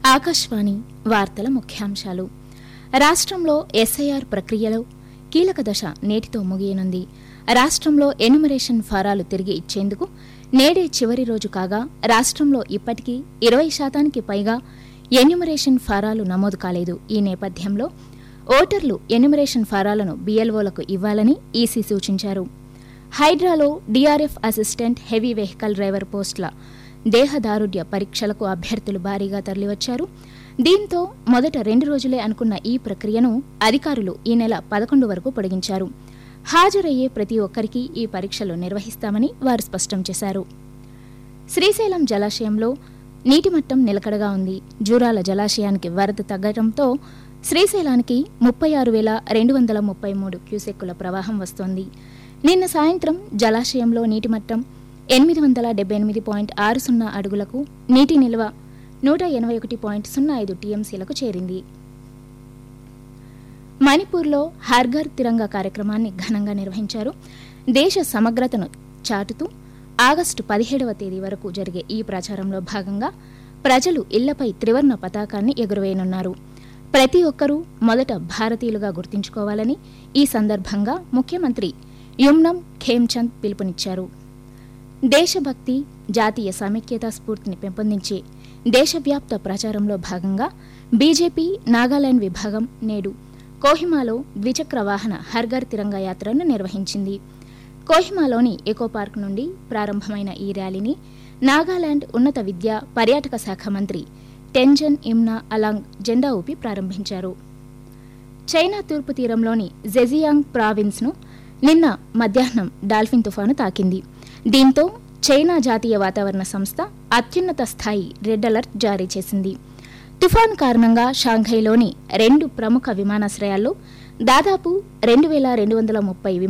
ఆకాశవాణి వార్తల ముఖ్యాంశాలు రాష్ట్రంలో ఎస్ఐఆర్ ప్రక్రియలో కీలక దశ నేటితో ముగియనుంది రాష్ట్రంలో ఎన్యుమరేషన్ ఫారాలు తిరిగి ఇచ్చేందుకు నేడే చివరి రోజు కాగా రాష్ట్రంలో ఇప్పటికీ ఇరవై శాతానికి పైగా ఎన్యుమరేషన్ ఫారాలు నమోదు కాలేదు ఈ నేపథ్యంలో ఓటర్లు ఎన్యుమరేషన్ ఫారాలను బీఎల్ఓలకు ఇవ్వాలని ఈసీ సూచించారు హైడ్రాలో DRF assistant heavy vehicle driver పోస్టుల దేహదారుఢ్య పరీక్షలకు అభ్యర్థులు భారీగా తరలివచ్చారు దీంతో మొదట రెండు రోజులే అనుకున్న ఈ ప్రక్రియను అధికారులు ఈ నెల పదకొండు వరకు పొడిగించారు హాజరయ్యే ప్రతి ఒక్కరికి ఈ పరీక్షలు నిర్వహిస్తామని వారు స్పష్టం చేశారు శ్రీశైలం జలాశయంలో నీటి మట్టం నిలకడగా ఉంది జూరాల జలాశయానికి వరద తగ్గడంతో శ్రీశైలానికి ముప్పై ఆరు వేల రెండు వందల ముప్పై మూడు క్యూసెక్కుల ప్రవాహం వస్తోంది నిన్న సాయంత్రం జలాశయంలో నీటి మట్టం ఎనిమిది వందల డెబ్బై ఎనిమిది పాయింట్ ఆరు సున్నా అడుగులకు నీటి నిల్వ నూట ఎనభై ఒకటి పాయింట్ సున్నా ఐదు టీఎంసీలకు చేరింది మణిపూర్లో హర్ఘర్ తిరంగా కార్యక్రమాన్ని ఘనంగా నిర్వహించారు దేశ సమగ్రతను చాటుతూ ఆగస్టు పదిహేడవ తేదీ వరకు జరిగే ఈ ప్రచారంలో భాగంగా ప్రజలు ఇళ్లపై త్రివర్ణ పతాకాన్ని ఎగురవేయనున్నారు ప్రతి ఒక్కరూ మొదట భారతీయులుగా గుర్తుంచుకోవాలని ఈ సందర్భంగా ముఖ్యమంత్రి యుమ్నం ఖేమ్చంద్ పిలుపునిచ్చారు దేశభక్తి జాతీయ సమైక్యత స్ఫూర్తిని పెంపొందించే దేశవ్యాప్త ప్రచారంలో భాగంగా బీజేపీ నాగాలాండ్ విభాగం నేడు కోహిమాలో ద్విచక్ర వాహన హర్ఘర్ తిరంగా యాత్రను నిర్వహించింది కోహిమాలోని ఎకో పార్క్ నుండి ప్రారంభమైన ఈ ర్యాలీని నాగాలాండ్ ఉన్నత విద్య పర్యాటక శాఖ మంత్రి టెంజన్ ఇమ్నా అలాంగ్ జెండా ఊపి ప్రారంభించారు చైనా తూర్పు తీరంలోని జెజియాంగ్ ప్రావిన్స్ను నిన్న మధ్యాహ్నం డాల్ఫిన్ తుఫాను తాకింది దీంతో చైనా జాతీయ వాతావరణ సంస్థ అత్యున్నత స్థాయి రెడ్ అలర్ట్ జారీ చేసింది తుఫాను కారణంగా షాంఘైలోని రెండు ప్రముఖ విమానాశ్రయాల్లో దాదాపు రెండు వేల రెండు వందల ముప్పై